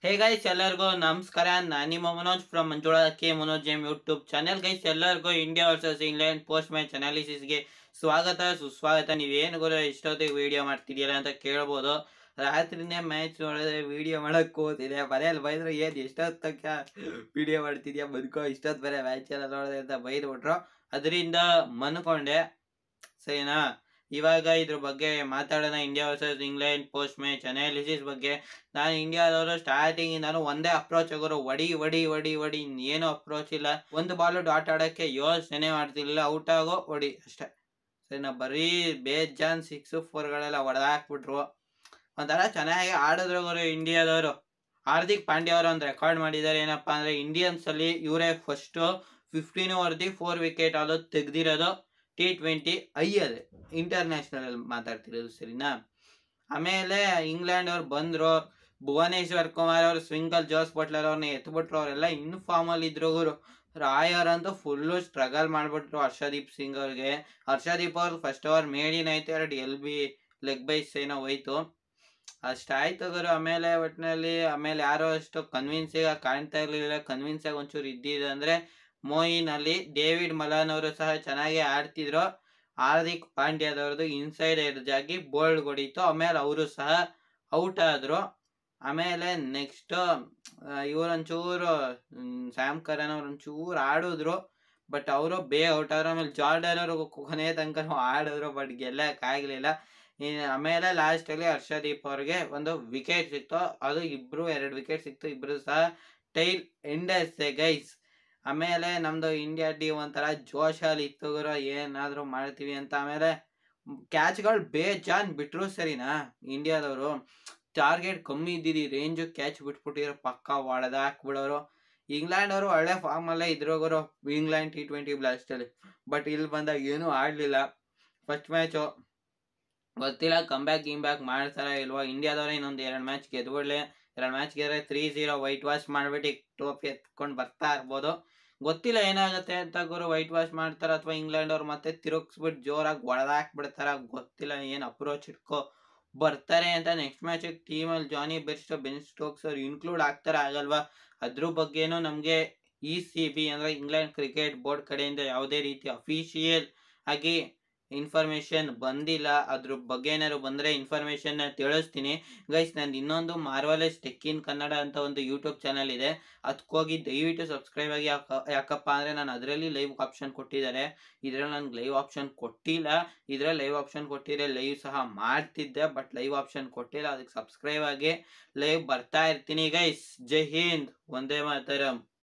hey guys ಎಲ್ಲರಿಗೂ ನಮಸ್ಕಾರ ನಾನು ನಿಮ್ಮ Manoj from Manjula K Manoj M YouTube channel guys ಎಲ್ಲರಿಗೂ India versus England post match ಅನಾಲಿಸಿಸ್ಗೆ ಸ್ವಾಗತ ಸುಸ್ವಾಗತ ನೀವೇನು ಗುರು ಇಷ್ಟೊತ್ತಿಗೆ ವಿಡಿಯೋ ಮಾಡ್ತಿದ್ದೀರಾ ಅಂತ ಕೇಳ್ಬೋದು ರಾತ್ರಿನೇ ಮ್ಯಾಚ್ ನೋಡಿದ್ರೆ ವಿಡಿಯೋ ಮಾಡಕ್ ಹೋಗ್ತಿದೆ ಮನೇಲಿ ಬೈದ್ರು ಏನು ಎಷ್ಟೊತ್ತಕ್ಕ ವಿಡಿಯೋ ಮಾಡ್ತಿದ್ಯಾ ಬದುಕೋ ಇಷ್ಟೊತ್ತು ಬೇರೆ ಮ್ಯಾಚ್ ಎಲ್ಲ ನೋಡಿದೆ ಅಂತ ಬೈದ್ಬಿಟ್ರು ಅದರಿಂದ ಮನ್ಕೊಂಡೆ ಸರಿನಾ ಇವಾಗ ಇದ್ರ ಬಗ್ಗೆ ಮಾತಾಡೋಣ India versus England post match analysis ಬಗ್ಗೆ ನಾನು ಇಂಡಿಯಾದವರು ಸ್ಟಾರ್ಟಿಂಗ್ ನಾನು ಒಂದೇ ಅಪ್ರೋಚ್ ಆಗೋರು ಒಡಿ ಒಡಿ ಒಡಿ ಒಡಿ ಏನು ಅಪ್ರೋಚ್ ಇಲ್ಲ ಒಂದು ಬಾಲ್ ಡಾಟ್ ಆಡೋಕ್ಕೆ ಯೋಚನೆ ಮಾಡ್ತಿರ್ಲಿಲ್ಲ ಔಟ್ ಆಗೋ ಒಡಿ ಅಷ್ಟೇ ಸರಿ ನಾ ಬರೀ ಬೇಜಾನ್ ಸಿಕ್ಸ್ ಫೋರ್ಗಳೆಲ್ಲ ಹೊಡೆದಾಕ್ಬಿಟ್ರು ಒಂಥರ ಚೆನ್ನಾಗಿ ಆಡಿದ್ರು ಗುರು ಇಂಡಿಯಾದವರು ಹಾರ್ದಿಕ್ ಪಾಂಡ್ಯ ಅವರು ಒಂದು ರೆಕಾರ್ಡ್ ಮಾಡಿದ್ದಾರೆ ಏನಪ್ಪ ಅಂದರೆ ಇಂಡಿಯನ್ಸ್ ಅಲ್ಲಿ ಇವರೇ ಫಸ್ಟು ಫಿಫ್ಟೀನ್ ಓವರ್ದಿ ಫೋರ್ ವಿಕೆಟ್ ಆಲು ತೆಗ್ದಿರೋದು ಟಿ ಟ್ವೆಂಟಿ ಐ ಅಲ್ಲಿ ಇಂಟರ್ನ್ಯಾಷನಲ್ ಅಲ್ಲಿ ಮಾತಾಡ್ತಿರೋದು ಸರಿನಾ ಆಮೇಲೆ ಇಂಗ್ಲೆಂಡ್ ಅವ್ರು ಬಂದ್ರು ಭುವನೇಶ್ವರ್ ಕುಮಾರ್ ಅವ್ರು ಸ್ವಿಂಗಲ್ ಜೋಸ್ ಬಟ್ಲರ್ ಅವ್ರನ್ನ ಎತ್ಬಿಟ್ರು ಅವರೆಲ್ಲ ಇನ್ ಫಾರ್ಮ್ ಅಲ್ಲಿ ಇದ್ರು ಗುರು ರಾಯರ್ ಅಂತೂ ಫುಲ್ಲು ಸ್ಟ್ರಗಲ್ ಮಾಡ್ಬಿಟ್ರು ಹರ್ಷದೀಪ್ ಸಿಂಗ್ ಅವ್ರಿಗೆ ಹರ್ಷದೀಪ್ ಅವ್ರು ಫಸ್ಟ್ ಓವರ್ ಮೇಡಿನ ಆಯ್ತು ಎರಡು ಎಲ್ ಬಿ ಲೆಗ್ ಬೈಸ್ ಏನೋ ಹೋಯ್ತು ಅಷ್ಟಾಯ್ತು ಗುರು ಆಮೇಲೆ ಒಟ್ಟಿನಲ್ಲಿ ಆಮೇಲೆ ಯಾರೋ ಅಷ್ಟು ಕನ್ವಿನ್ಸ್ ಆಗಿ ಕಾಣ್ತಾ ಇರ್ಲಿಲ್ಲ ಕನ್ವಿನ್ಸ್ ಆಗಿ ಒಂಚೂರು ಇದ್ದಿದ್ದು ಅಂದ್ರೆ ಮೋಯಿನ್ ಅಲ್ಲಿ ಡೇವಿಡ್ ಮಲಾನ್ ಅವರು ಸಹ ಚೆನ್ನಾಗಿ ಆಡ್ತಿದ್ರು ಹಾರ್ದಿಕ್ ಪಾಂಡ್ಯದವ್ರದ್ದು ಇನ್ಸೈಡ್ ಎಡ್ಜ್ ಆಗಿ ಬೋಲ್ಡ್ ಹೊಡೀತು ಆಮೇಲೆ ಅವರು ಸಹ ಔಟ್ ಆದ್ರು ಆಮೇಲೆ ನೆಕ್ಸ್ಟ್ ಇವರೊಂಚೂರು ಸ್ಯಾಮ್ ಕರನ್ ಅವ್ರು ಒಂಚೂರು ಆಡಿದ್ರು ಬಟ್ ಅವರು ಬೇಗ ಔಟ್ ಆದ್ರು ಆಮೇಲೆ ಜಾರ್ಡನ್ ಅವರು ಕೊನೆ ತನಕ ಆಡಿದ್ರು ಬಟ್ ಗೆಲ್ಲಕ್ಕಾಗ್ಲಿಲ್ಲ ಇನ್ನು ಆಮೇಲೆ ಲಾಸ್ಟ್ ಅಲ್ಲಿ ಹರ್ಷದೀಪ್ ಅವ್ರಿಗೆ ಒಂದು ವಿಕೆಟ್ ಸಿಕ್ತು ಅದು ಇಬ್ರು ಎರಡು ವಿಕೆಟ್ ಸಿಕ್ತು ಇಬ್ರು ಸಹ ಟೈಲ್ ಎಂಡರ್ಸೆ ಗೈಸ್ ಆಮೇಲೆ ನಮ್ದು ಇಂಡಿಯಾ ಟೀಮ್ ಒಂಥರ ಜೋಶಲ್ಲಿ ಇತ್ತು ಗುರು ಏನಾದರೂ ಮಾಡ್ತೀವಿ ಅಂತ ಆಮೇಲೆ ಕ್ಯಾಚ್ಗಳು ಬೇಜಾನ್ ಬಿಟ್ರು ಸರಿನಾ ಇಂಡಿಯಾದವರು ಟಾರ್ಗೆಟ್ ಕಮ್ಮಿ ಇದ್ದಿದ್ದು ರೇಂಜು ಕ್ಯಾಚ್ ಬಿಟ್ಬಿಟ್ಟಿರೋ ಪಕ್ಕ ಹೊಡೆದ ಹಾಕ್ಬಿಡೋರು ಇಂಗ್ಲೆಂಡ್ ಅವರು ಒಳ್ಳೆ ಫಾರ್ಮಲ್ಲೇ ಇದ್ರು ಗುರು ಇಂಗ್ಲೆಂಡ್ ಟಿ ಟ್ವೆಂಟಿ ಬ್ಲಾಸ್ಟಲ್ಲಿ ಬಟ್ ಇಲ್ಲಿ ಬಂದಾಗ ಏನೂ ಆಡಲಿಲ್ಲ ಫಸ್ಟ್ ಮ್ಯಾಚು ಗೊತ್ತಿಲ್ಲ ಕಮ್ ಬ್ಯಾಕ್ ಗಿಮ್ ಬ್ಯಾಕ್ ಮಾಡ್ತಾರ ಇಲ್ವಾ ಇಂಡಿಯಾದವ್ರೆ ಇನ್ನೊಂದು ಎರಡು ಮ್ಯಾಚ್ ಗೆದ್ಬಿಡ್ಲಿ ಎರಡು ಮ್ಯಾಚ್ ಗೆದ್ರೆ ತ್ರೀ ಝೀರೋ ವೈಟ್ ವಾಶ್ ಮಾಡ್ಬಿಟ್ಟು ಟೋಪಿ ಎತ್ಕೊಂಡು ಬರ್ತಾ ಇರ್ಬೋದು ಗೊತ್ತಿಲ್ಲ ಏನಾಗುತ್ತೆ ಅಂತ ಗುರು ವೈಟ್ ವಾಶ್ ಮಾಡ್ತಾರ ಅಥವಾ ಇಂಗ್ಲೆಂಡ್ ಅವ್ರು ಮತ್ತೆ ತಿರುಗಿಸ್ಬಿಟ್ಟು ಜೋರಾಗಿ ಹೊಡೆದಾಕ್ಬಿಡ್ತಾರ ಗೊತ್ತಿಲ್ಲ ಏನು ಅಪ್ರೋಚ್ ಇಟ್ಕೋ ಬರ್ತಾರೆ ಅಂತ ನೆಕ್ಸ್ಟ್ ಮ್ಯಾಚ್ ಟೀಮಲ್ಲಿ ಜಾನಿ ಬೆಸ್ಟ್ ಬೆನ್ ಸ್ಟೋಕ್ಸ್ ಅವ್ರು ಇನ್ಕ್ಲೂಡ್ ಆಗ್ತಾರೆ ಆಗಲ್ವಾ ಅದ್ರ ಬಗ್ಗೆನೂ ನಮಗೆ ಇ ಸಿ ಬಿ ಅಂದರೆ ಇಂಗ್ಲೆಂಡ್ ಕ್ರಿಕೆಟ್ ಬೋರ್ಡ್ ಕಡೆಯಿಂದ ಯಾವುದೇ ರೀತಿ ಅಫಿಷಿಯಲ್ ಆಗಿ ಇನ್ಫಾರ್ಮೇಶನ್ ಬಂದಿಲ್ಲ ಅದ್ರ ಬಗ್ಗೆ ಏನಾದ್ರು ಬಂದರೆ ಇನ್ಫಾರ್ಮೇಶನ್ ತಿಳಿಸ್ತೀನಿ ಗೈಸ್ ನಂದು ಇನ್ನೊಂದು ಮಾರ್ವಲೆಸ್ ಟೆಕ್ ಇನ್ ಕನ್ನಡ ಅಂತ ಒಂದು ಯೂಟ್ಯೂಬ್ ಚಾನಲ್ ಇದೆ ಅದಕ್ಕೋಗಿ ದಯವಿಟ್ಟು ಸಬ್ಸ್ಕ್ರೈಬ್ ಆಗಿ ಯಾಕ ಯಾಕಪ್ಪ ಅಂದರೆ ನಾನು ಅದರಲ್ಲಿ ಲೈವ್ ಆಪ್ಷನ್ ಕೊಟ್ಟಿದ್ದಾರೆ ಇದರಲ್ಲಿ ನನಗೆ ಲೈವ್ ಆಪ್ಷನ್ ಕೊಟ್ಟಿಲ್ಲ ಇದರಲ್ಲಿ ಲೈವ್ ಆಪ್ಷನ್ ಕೊಟ್ಟಿದ್ರೆ ಲೈವ್ ಸಹ ಮಾಡ್ತಿದ್ದೆ ಬಟ್ ಲೈವ್ ಆಪ್ಷನ್ ಕೊಟ್ಟಿಲ್ಲ ಅದಕ್ಕೆ ಸಬ್ಸ್ಕ್ರೈಬ್ ಆಗಿ ಲೈವ್ ಬರ್ತಾ ಇರ್ತೀನಿ ಗೈಸ್ ಜೈ ಹಿಂದ್ ಒಂದೇ ಮಾತರಂ